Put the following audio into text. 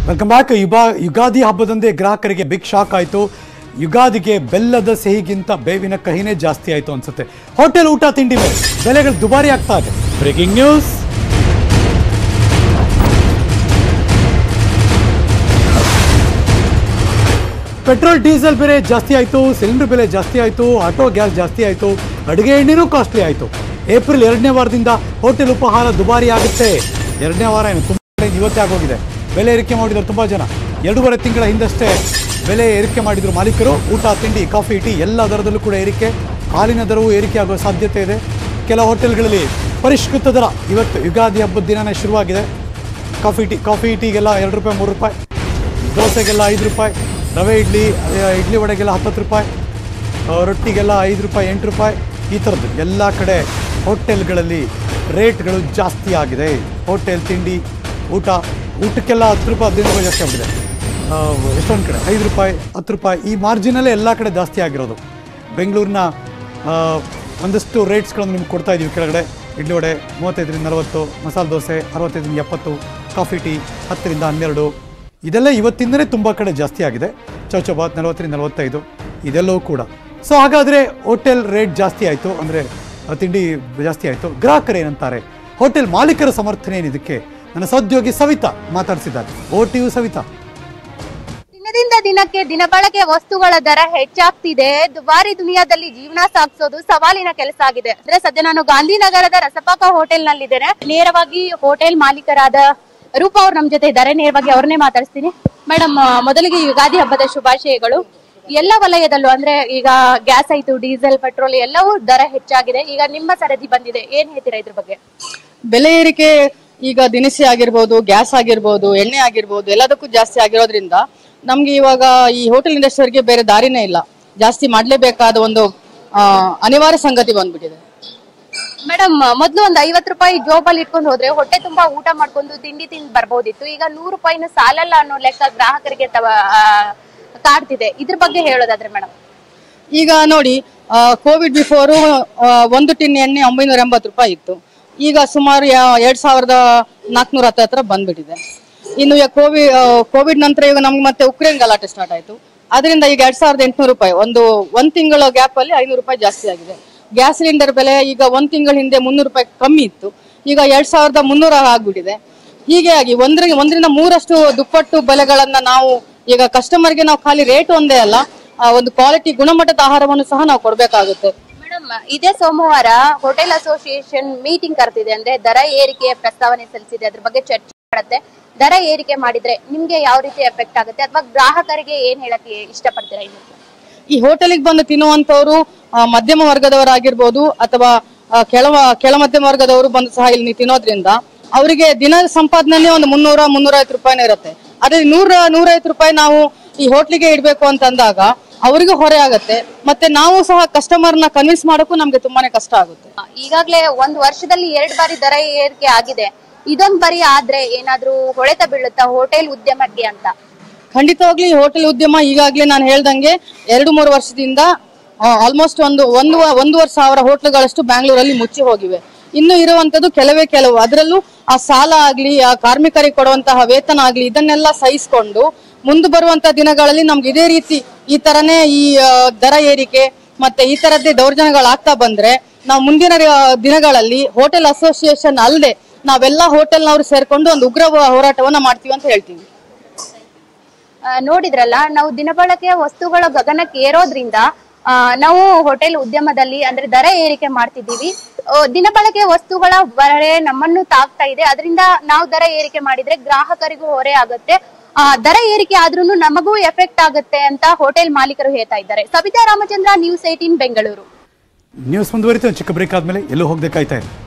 welcome back ಯುಗಾ ಯುಗಾದಿ ಹಬ್ಬದಂದೇ ಗ್ರಾಹಕರಿಗೆ ಬಿಗ್ ಶಾಕ್ ಆಯಿತು ಯುಗಾದಿಗೆ ಬೆಲ್ಲದ ಸಿಹಿಗಿಂತ ಬೇವಿನ ಕಹಿನೇ ಜಾಸ್ತಿ ಆಯಿತು ಅನ್ಸುತ್ತೆ ಹೋಟೆಲ್ ಊಟ ತಿಂಡಿ ಮೇಲೆ ಬೆಲೆಗಳು ದುಬಾರಿ ಆಗ್ತಾ ಇದೆ ಬ್ರೇಕಿಂಗ್ ನ್ಯೂಸ್ ಪೆಟ್ರೋಲ್ ಡೀಸೆಲ್ ಬೆಲೆ ಜಾಸ್ತಿ ಆಯಿತು ಸಿಲಿಂಡರ್ ಬೆಲೆ ಜಾಸ್ತಿ ಆಯಿತು ಆಟೋ ಗ್ಯಾಸ್ ಜಾಸ್ತಿ ಆಯಿತು ಅಡುಗೆ ಎಣ್ಣೆನೂ ಕಾಸ್ಟ್ಲಿ ಆಯಿತು ಏಪ್ರಿಲ್ ಎರಡನೇ ವಾರದಿಂದ ಹೋಟೆಲ್ ಉಪಹಾರ ದುಬಾರಿ ಆಗುತ್ತೆ ಎರಡನೇ ವಾರ ಏನು ತುಂಬ ಕಡೆ ಇವತ್ತೇ ಆಗೋಗಿದೆ ಬೆಲೆ ಏರಿಕೆ ಮಾಡಿದ್ರು ತುಂಬ ಜನ ಎರಡೂವರೆ ತಿಂಗಳ ಹಿಂದಷ್ಟೇ ಬೆಲೆ ಏರಿಕೆ ಮಾಡಿದ್ರು ಮಾಲೀಕರು ಊಟ ತಿಂಡಿ ಕಾಫಿ ಟೀ ಎಲ್ಲ ದರದಲ್ಲೂ ಕೂಡ ಏರಿಕೆ ಹಾಲಿನ ದರವೂ ಏರಿಕೆ ಆಗೋ ಸಾಧ್ಯತೆ ಇದೆ ಕೆಲ ಹೋಟೆಲ್ಗಳಲ್ಲಿ ಪರಿಷ್ಕೃತ ದರ ಇವತ್ತು ಯುಗಾದಿ ಹಬ್ಬದ ದಿನನೇ ಶುರುವಾಗಿದೆ ಕಾಫಿ ಟೀ ಕಾಫಿ ಟೀಗೆಲ್ಲ ಎರಡು ರೂಪಾಯಿ ಮೂರು ರೂಪಾಯಿ ದೋಸೆಗೆಲ್ಲ ಐದು ರೂಪಾಯಿ ರವೆ ಇಡ್ಲಿ ಅದೇ ಇಡ್ಲಿ ವಡೆಗೆಲ್ಲ ಹತ್ತತ್ತು ರೂಪಾಯಿ ಆ, ರೊಟ್ಟಿಗೆಲ್ಲ ಐದು ರೂಪಾಯಿ ಎಂಟು ರೂಪಾಯಿ ಈ ಥರದ್ದು ಎಲ್ಲ ಕಡೆ ಹೋಟೆಲ್ಗಳಲ್ಲಿ ರೇಟ್ಗಳು ಜಾಸ್ತಿ ಆಗಿದೆ ಹೋಟೆಲ್ ತಿಂಡಿ ಊಟ ಊಟಕ್ಕೆಲ್ಲ ಹತ್ತು ರೂಪಾಯಿ ಹದಿನೈದು ರೂಪಾಯಿ ಜಾಸ್ತಿ ಆಗಿದೆ ಎಷ್ಟೊಂದು ಕಡೆ ಐದು ರೂಪಾಯಿ ಹತ್ತು ರೂಪಾಯಿ ಈ ಮಾರ್ಜಿನಲ್ಲೇ ಎಲ್ಲ ಕಡೆ ಜಾಸ್ತಿ ಆಗಿರೋದು ಬೆಂಗಳೂರಿನ ಆ, ಒಂದಷ್ಟು ರೇಟ್ಸ್ಗಳನ್ನು ನಿಮ್ಗೆ ಕೊಡ್ತಾ ಇದೀವಿ ಕೆಳಗಡೆ ಇಡ್ಲಿ ವಡೆ ಮೂವತ್ತೈದರಿಂದ ನಲವತ್ತು ಮಸಾಲೆ ದೋಸೆ ಅರವತ್ತೈದರಿಂದ ಎಪ್ಪತ್ತು ಕಾಫಿ ಟೀ ಹತ್ತರಿಂದ ಹನ್ನೆರಡು ಇದೆಲ್ಲ ಇವತ್ತಿಂದಲೇ ತುಂಬ ಕಡೆ ಜಾಸ್ತಿ ಆಗಿದೆ ಚೌಚೌಬಾತ್ ನಲವತ್ತರಿಂದ ನಲವತ್ತೈದು ಇದೆಲ್ಲವೂ ಕೂಡ ಸೊ ಹಾಗಾದರೆ ಹೋಟೆಲ್ ರೇಟ್ ಜಾಸ್ತಿ ಆಯಿತು ಅಂದರೆ ತಿಂಡಿ ಜಾಸ್ತಿ ಆಯಿತು ಗ್ರಾಹಕರು ಏನಂತಾರೆ ಹೋಟೆಲ್ ಮಾಲೀಕರ ಸಮರ್ಥನೆ ಏನಿದಕ್ಕೆ ನನ್ನ ಸಹೋದ್ಯೋಗಿ ಸವಿತಾ ಮಾತಾಡ್ಸಿದ್ದಾರೆ ಓ ಟಿ ಯು ಸವಿತಾ ದಿನದಿಂದ ದಿನಕ್ಕೆ ದಿನಬಳಕೆ ವಸ್ತುಗಳ ದರ ಹೆಚ್ಚಾಗ್ತಿದೆ ದುಬಾರಿ ದುನಿಯಾದಲ್ಲಿ ಜೀವನ ಸಾಗಿಸೋದು ಸವಾಲಿನ ಕೆಲಸ ಆಗಿದೆ ಅಂದ್ರೆ ಸದ್ಯ ನಾನು ಗಾಂಧಿನಗರದ ರಸಪಾಕ ಹೋಟೆಲ್ ನಲ್ಲಿದ್ದೇನೆ ನೇರವಾಗಿ ಹೋಟೆಲ್ ಮಾಲೀಕರಾದ ರೂಪಾ ಅವ್ರು ನಮ್ ಜೊತೆ ಇದ್ದಾರೆ ನೇರವಾಗಿ ಅವ್ರನ್ನೇ ಮಾತಾಡಿಸ್ತೀನಿ ಮೇಡಮ್ ಮೊದಲಿಗೆ ಯುಗಾದಿ ಹಬ್ಬದ ಶುಭಾಶಯಗಳು ಎಲ್ಲ ವಲಯದಲ್ಲೂ ಅಂದ್ರೆ ಈಗ ಗ್ಯಾಸ್ ಆಯ್ತು ಡೀಸೆಲ್ ಪೆಟ್ರೋಲ್ ಎಲ್ಲವೂ ದರ ಹೆಚ್ಚಾಗಿದೆ ಈಗ ನಿಮ್ಮ ಸರದಿ ಬಂದಿದೆ ಏನ್ ಹೇಳ್ತೀರಾ ಇದ್ರ ಬಗ್ಗೆ ಬೆಲೆ ಏರಿಕೆ ಈಗ ದಿನಸಿ ಆಗಿರ್ಬೋದು ಗ್ಯಾಸ್ ಆಗಿರ್ಬೋದು ಎಣ್ಣೆ ಆಗಿರ್ಬೋದು ಎಲ್ಲದಕ್ಕೂ ಜಾಸ್ತಿ ಆಗಿರೋದ್ರಿಂದ ನಮ್ಗೆ ಇವಾಗ ಈ ಹೋಟೆಲ್ ಇಂಡಸ್ಟ್ರಿಗೆ ಬೇರೆ ದಾರಿನೇ ಇಲ್ಲ ಜಾಸ್ತಿ ಮಾಡ್ಲೇಬೇಕಾದ ಒಂದು ಆ, ಅನಿವಾರ್ಯ ಸಂಗತಿ ಬಂದ್ಬಿಟ್ಟಿದೆ ಮೇಡಮ್ ಮೊದ್ಲು ಒಂದ್ ಐವತ್ ರೂಪಾಯಿ ಜೋಬಲ್ಲಿ ಇಟ್ಕೊಂಡು ಹೋದ್ರೆ ಹೊಟ್ಟೆ ತುಂಬಾ ಊಟ ಮಾಡ್ಕೊಂಡು ತಿಂಡಿ ತಿಂದು ಬರ್ಬೋದಿತ್ತು ಈಗ ನೂರು ರೂಪಾಯಿನ ಸಾಲಲ್ಲ ಅನ್ನೋ ಲೆಕ್ಕ ಗ್ರಾಹಕರಿಗೆ ತವ- ಆ, ಕಾಡ್ತಿದೆ ಇದ್ರ ಬಗ್ಗೆ ಹೇಳೋದಾದ್ರೆ ಮೇಡಮ್ ಈಗ ನೋಡಿ ಕೋವಿಡ್ ಬಿಫೋರು ಒಂದು ಟಿನ್ ಎಣ್ಣೆ ಒಂಬೈನೂರ ಎಂಬತ್ತು ರೂಪಾಯಿ ಇತ್ತು ಈಗ ಸುಮಾರು ಯಾ- ಎರಡ್ ಸಾವಿರದ ನಾಲ್ಕನೂರ ಹತ್ತು ಹತ್ರ ಬಂದ್ಬಿಟ್ಟಿದೆ ಇನ್ನು ಈಗ ಕೋವಿಡ್ ಕೋವಿಡ್ ನಂತರ ಈಗ ನಮ್ಗೆ ಮತ್ತೆ ಉಕ್ರೇನ್ ಗಲಾಟೆ ಸ್ಟಾರ್ಟ್ ಆಯ್ತು ಅದರಿಂದ ಈಗ ಎರಡ್ ಸಾವಿರದ ಎಂಟುನೂರು ರೂಪಾಯಿ ಒಂದು ಒಂದ್ ತಿಂಗಳ ಗ್ಯಾಪ್ ಅಲ್ಲಿ ಐನೂರು ರೂಪಾಯಿ ಜಾಸ್ತಿ ಆಗಿದೆ ಗ್ಯಾಸ್ ಸಿಲಿಂಡರ್ ಬೆಲೆ ಈಗ ಒಂದ್ ತಿಂಗಳ ಹಿಂದೆ ಮುನ್ನೂರು ರೂಪಾಯಿ ಕಮ್ಮಿ ಇತ್ತು ಈಗ ಎರಡ್ ಸಾವಿರದ ಮುನ್ನೂರ ಆಗ್ಬಿಟ್ಟಿದೆ ಹೀಗೆ ಆಗಿ ಒಂದ್ರಿಗೆ ಒಂದರಿಂದ ಮೂರಷ್ಟು ದುಪ್ಪಟ್ಟು ಬೆಲೆಗಳನ್ನ ನಾವು ಈಗ ಕಸ್ಟಮರ್ಗೆ ನಾವು ಖಾಲಿ ರೇಟ್ ಒಂದೇ ಅಲ್ಲ ಆ ಒಂದು ಕ್ವಾಲಿಟಿ ಗುಣಮಟ್ಟದ ಆಹಾರವನ್ನು ಸಹ ನಾವು ಕೊಡ್ಬೇಕಾಗುತ್ತೆ ಮೇಡಮ್ ಇದೇ ಸೋಮವಾರ ಹೋಟೆಲ್ ಅಸೋಸಿಯೇಷನ್ ಮೀಟಿಂಗ್ ಕರೆದಿದೆ ಅಂದ್ರೆ ದರ ಏರಿಕೆಯ ಪ್ರಸ್ತಾವನೆ ಸಲ್ಲಿಸಿದೆ ಅದ್ರ ಬಗ್ಗೆ ಚರ್ಚೆ ಮಾಡುತ್ತೆ ದರ ಏರಿಕೆ ಮಾಡಿದ್ರೆ ನಿಮ್ಗೆ ಯಾವ ರೀತಿ ಎಫೆಕ್ಟ್ ಆಗುತ್ತೆ ಅಥವಾ ಗ್ರಾಹಕರಿಗೆ ಏನ್ ಹೇಳಕ್ಕೆ ಇಷ್ಟಪಡ್ತೀರಾ ಇನ್ನು ಈ ಹೋಟೆಲಿಗೆ ಬಂದು ತಿನ್ನುವಂತವರು ಆ, ಮಧ್ಯಮ ವರ್ಗದವರಾಗಿರ್ಬೋದು ಅಥವಾ ಆ, ಕೆಳ ಕೆಳ ಮಧ್ಯಮ ವರ್ಗದವರು ಬಂದು ಸಹ ಇಲ್ಲಿ ತಿನ್ನೋದ್ರಿಂದ ಅವರಿಗೆ ದಿನ ಸಂಪಾದನೆ ಒಂದು ಮುನ್ನೂರ ಮುನ್ನೂರೈವತ್ತು ರೂಪಾಯಿನೇ ಇರುತ್ತೆ ಅದೇ ನೂರ ನೂರೈವತ್ತು ರೂಪಾಯಿ ನಾವು ಈ ಹೋಟ್ಲಿಗೆ ಇಡ್ಬೇಕು ಅಂತ ಅಂದಾಗ ಅವರಿಗೂ ಹೊರೆ ಆಗುತ್ತೆ ಮತ್ತೆ ನಾವು ಸಹ ಕಸ್ಟಮರ್ನ ಕನ್ವಿನ್ಸ್ ಮಾಡೋಕ್ಕೂ ನಮ್ಗೆ ತುಂಬಾನೇ ಕಷ್ಟ ಆಗುತ್ತೆ ಈಗಾಗ್ಲೇ ಒಂದ್ ವರ್ಷದಲ್ಲಿ ಎರಡ್ ಬಾರಿ ದರ ಏರಿಕೆ ಆಗಿದೆ ಇದೊಂದ್ ಬಾರಿ ಆದ್ರೆ ಏನಾದ್ರೂ ಹೊಡೆತ ಬೀಳುತ್ತಾ ಹೋಟೆಲ್ ಉದ್ಯಮಕ್ಕೆ ಅಂತ ಖಂಡಿತವಾಗ್ಲೂ ಈ ಹೋಟೆಲ್ ಉದ್ಯಮ ಈಗಾಗಲೇ ನಾನು ಹೇಳ್ದಂಗೆ ಎರಡು ಮೂರು ವರ್ಷದಿಂದ ಆಲ್ಮೋಸ್ಟ್ ಒಂದು ಒಂದು ಒಂದೂವರೆ ಸಾವಿರ ಹೋಟ್ಲುಗಳಷ್ಟು ಬ್ಯಾಂಗ್ಳೂರಲ್ಲಿ ಮುಚ್ಚಿ ಹೋಗಿವೆ ಇನ್ನು ಇರುವಂತದ್ದು ಕೆಲವೇ ಕೆಲವು ಅದರಲ್ಲೂ ಆ ಸಾಲ ಆಗ್ಲಿ ಆ ಕಾರ್ಮಿಕರಿಗೆ ಕೊಡುವಂತಹ ವೇತನ ಆಗ್ಲಿ ಇದನ್ನೆಲ್ಲ ಸಹಿಸಿಕೊಂಡು ಮುಂದೆ ಬರುವಂತಹ ದಿನಗಳಲ್ಲಿ ನಮ್ಗೆ ಇದೇ ರೀತಿ ಈ ತರನೇ ಈ ಆ, ದರ ಏರಿಕೆ ಮತ್ತೆ ಈ ತರದ್ದೇ ದೌರ್ಜನ್ಯಗಳಾಗ್ತಾ ಬಂದ್ರೆ ನಾವು ಮುಂದಿನ ಆ, ದಿನಗಳಲ್ಲಿ ಹೋಟೆಲ್ ಅಸೋಸಿಯೇಷನ್ ಅಲ್ಲದೆ ನಾವೆಲ್ಲ ಹೋಟೆಲ್ನವರು ಸೇರ್ಕೊಂಡು ಒಂದು ಉಗ್ರ ಹೋರಾಟವನ್ನ ಮಾಡ್ತೀವಿ ಅಂತ ಹೇಳ್ತೀವಿ ಆ, ನೋಡಿದ್ರಲ್ಲ ನಾವು ದಿನಬಳಕೆಯ ವಸ್ತುಗಳ ಗಗನಕ್ಕೆ ಏರೋದ್ರಿಂದ ಆ, ನಾವು ಹೋಟೆಲ್ ಉದ್ಯಮದಲ್ಲಿ ಅಂದ್ರೆ ದರ ಏರಿಕೆ ಮಾಡ್ತಿದ್ದೀವಿ ಆ, ದಿನಬಳಕೆಯ ವಸ್ತುಗಳ ಹೊರೆ ನಮ್ಮನ್ನು ತಾಗ್ತಾ ಇದೆ ಅದರಿಂದ ನಾವು ದರ ಏರಿಕೆ ಮಾಡಿದ್ರೆ ಗ್ರಾಹಕರಿಗೂ ಹೊರೆ ಆಗುತ್ತೆ ಆ, ದರ ಏರಿಕೆ ಆದ್ರೂ ನಮಗೂ ಎಫೆಕ್ಟ್ ಆಗುತ್ತೆ ಅಂತ ಹೋಟೆಲ್ ಮಾಲೀಕರು ಹೇಳ್ತಾ ಇದ್ದಾರೆ Savita Ramachandra news eighteen Bengaluru news ಮುಂದುವರಿತು ಒಂದು ಚಿಕ್ಕ ಬ್ರೇಕ್ ಆದಮೇಲೆ ಎಲ್ಲೂ ಹೋಗದೆ ಕಾಯ್ತಾ ಇದೆ